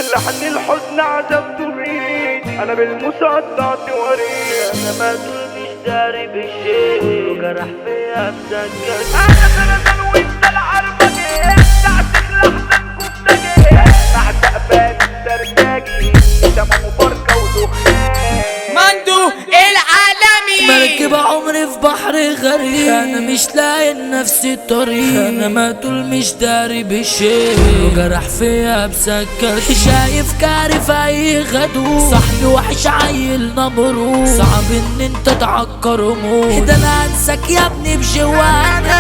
لحن الحزن عزفته بايدي انا بالمصدع وريد انا ما طول مش داري بالشيء وجرح فيها مسكت انا سرطان وانت العربجي تعسك لحظة كفتجي بعد قبال السرجاجي تمام وبركة ودخان مندو العالمي مركب عمري في بحر غريب انا مش لاقي لنفسي الطريق انا ما طول مش داري بشيء وجرح فيها بسكت شايف كاري في اي غدو صاحبي وحش عيل نمرو صعب ان انت تعكر موت ده انا انساك يا ابني بجواني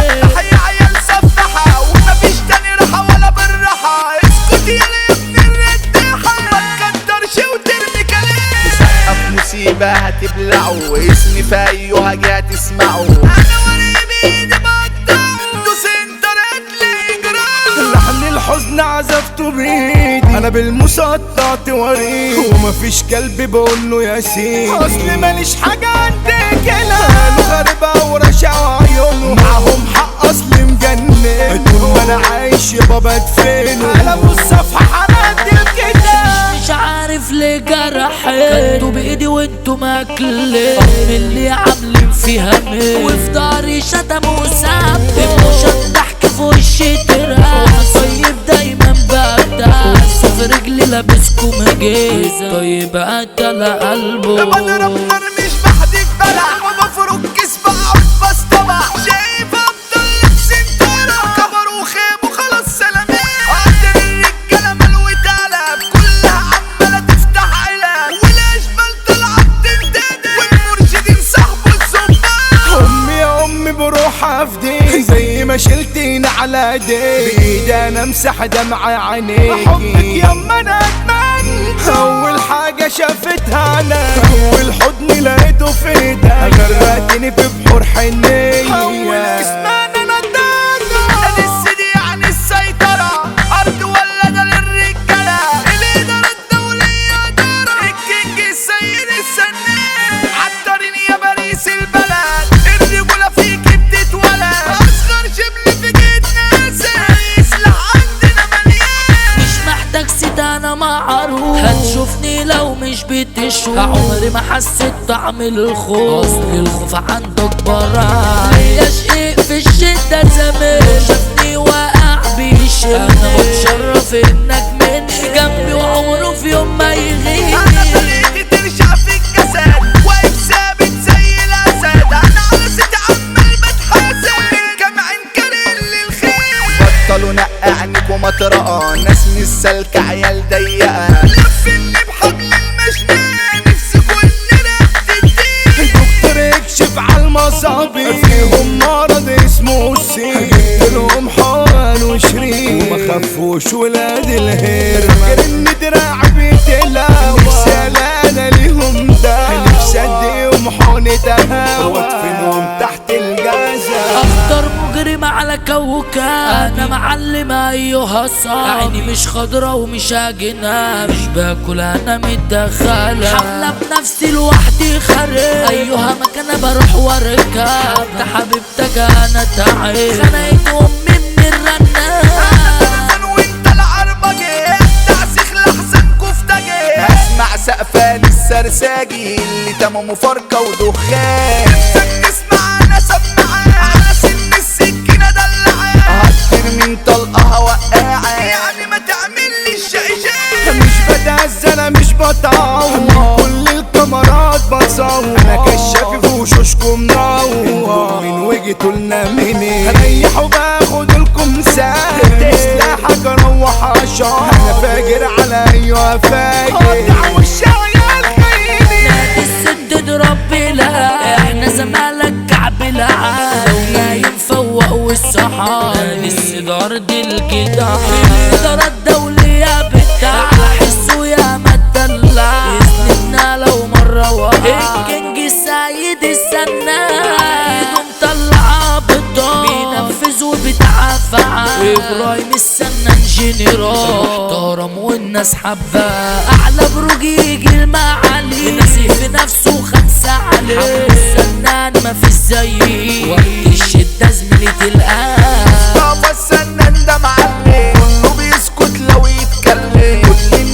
حي عيال سفاحة ومفيش تاني راحة ولا بالراحة اسكت يا ابن الرداحة ما تكترش وترمي كلام سقف مصيبة هتبلعه اسمي في ايها جه هتسمعه انا وري بايدي بقطعه دوس انت رجلي جرام لحن الحزن عزفته بايدي انا بالمسطع وريد ومفيش كلب بقول له يا سيدي اصل ماليش حاجة عندك هنا قالوا غريبة ورشا وعيونه معاهم حق اصل مجنن طول ما انا عايش يابا بدفنه قلبوا الصفحة هنقدم كده مش عارف ليه جرحت خدتوا بايدي وانتوا ماكلين من اللي عاملين فيها مين وفي داري شتم وساب مش ضحك في وشي تراب طيب دايما بقدس في رجلي لابسكم جيزة طيب قتل قلبه بضرب نار مش بحدف بلع وبفرك كسب اقعد بصطبع شايف افضل لبس انترا كبر وخيب وخلاص سلامين قدر الرجاله ملوي قلب كلها عماله تفتح علب والاشبال طلعت تنتدب والمرشدين صاحبه الزبان امي يا امي بروح افدي زي ما شلتيني على ايدي بايدي انا امسح دمع عينيك حبك يما انا ادمان اول حاجه شافتها انا اول حضن لقيته في ايدك غرقتني في بحور حنيه اول اسمان انا ادانا السيدي يعني السيطره ارض ولا ده للرجاله الاداره الدوليه دارة الكينج السيد السنان عطرين يا باريس البلد الرجوله فيك بتتولد اصغر شبل في جيت ناس يسلح عندنا مليان مش محتاج سيد انا معروف هتشوفني لو مش بتشوف عمري ما حسيت طعم الخوف اصل الخوف عندك برا ليا شقيق في الشدة زمان شافني واقع بيشيل انا متشرف انك مني جنبي وعمره في يوم ما يغيب انا طريقي ترجع في الجسد واقف ثابت زي الاسد انا على ست عمال بتحاسب كم عنكر للخير بطلوا نقعنك ومطرقة ناس مش سالكة عيال ضيقة لفني بحبل المشنقة نفسي كلنا بتدين دكتور يكشف على المصابي فيهم مرض اسمه السين جبت لهم حقن وشريط وما خفوش ولاد الهير فاكر ان دراعي بيتلاوى نفسي انا ليهم ده نفسي اديهم حقنة هوا وادفنهم تحت الجزا اخطر مجرم على كوكب انا معلم ايها صاحبي عيني مش خضرا ومش هاجنة مش باكل انا متدخلة حملة بنفسي لوحدي خارج ايها مكان بروح واركب ده حبيبتك انا تعب خنقت امي من الرنان وانت العربجي تعسخ لحسن كفتجي اسمع سقفان السرساجي اللي تمامه فرقة ودخان نفسك تسمع انا سمعان على سن السكينة دلعان هكتر من طلقها وقاعة يعني ما تعملش شقشان مش بتهز انا مش بطاوع كل الكاميرات بصور انا كشاف في وشوشكم منور من وجهته لنا منين هريح وباخد لكم ساعة سلاحك اروح اشار انا فاجر على ايوه فاجر قطع والشغال خيري نادي الست اضرب بلا احنا زمالك كعب العاد نايم فوق والصحاب نادي السيجار دي الجدع الاداره الدوليه بتاع حسه يا ما تدلع يسندنا لو مره وقع الكينج السيد السنان ايده مطلعه بالضوء بينفذ وبيتعافى ابراهيم السنان جنرال محترم والناس حباه اعلى بروج يجي المعالي ناسي في نفسه خمسة عليه حمد السنان ما في زيه وقت الشدة زميلة الآن بابا السنان ده معلم كله بيسكت لو يتكلم كل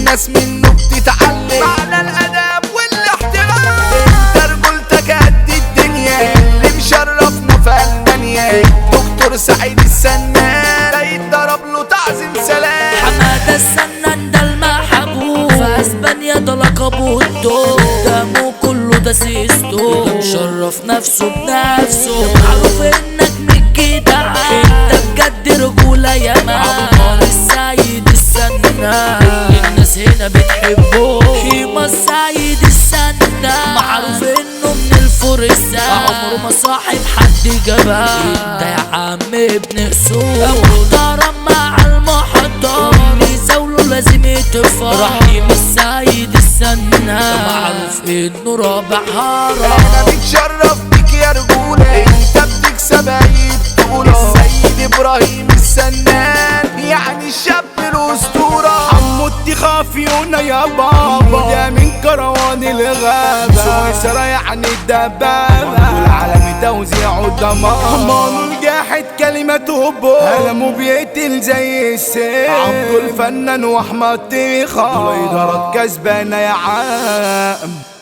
نفسه بنفسه معروف انك من كده انت بجد رجولة يا مان عمر السيد السنان الناس هنا بتحبه هيما السيد السنان معروف انه من الفرسان عمره ما صاحب حد جبان انت يا عم ابن اصول محترم مع المحترم يزاوله لازم يتفرج رحيم السيد السنان معروف انه رابع هرم احنا بنتشرف بيك يا رجولة انت بتكسب اي بطولة السيد ابراهيم السنان يعني الشاب الاسطورة حمودتي خافيونا يا بابا ده من كروان الغابة سويسرا يعني الدبابة والعالم توزيع الدمار مانو الجاحد كلمته بو قلمه بيقتل زي السيف عبد الفنان واحمد طيخة دول ادارات كسبانة يا عام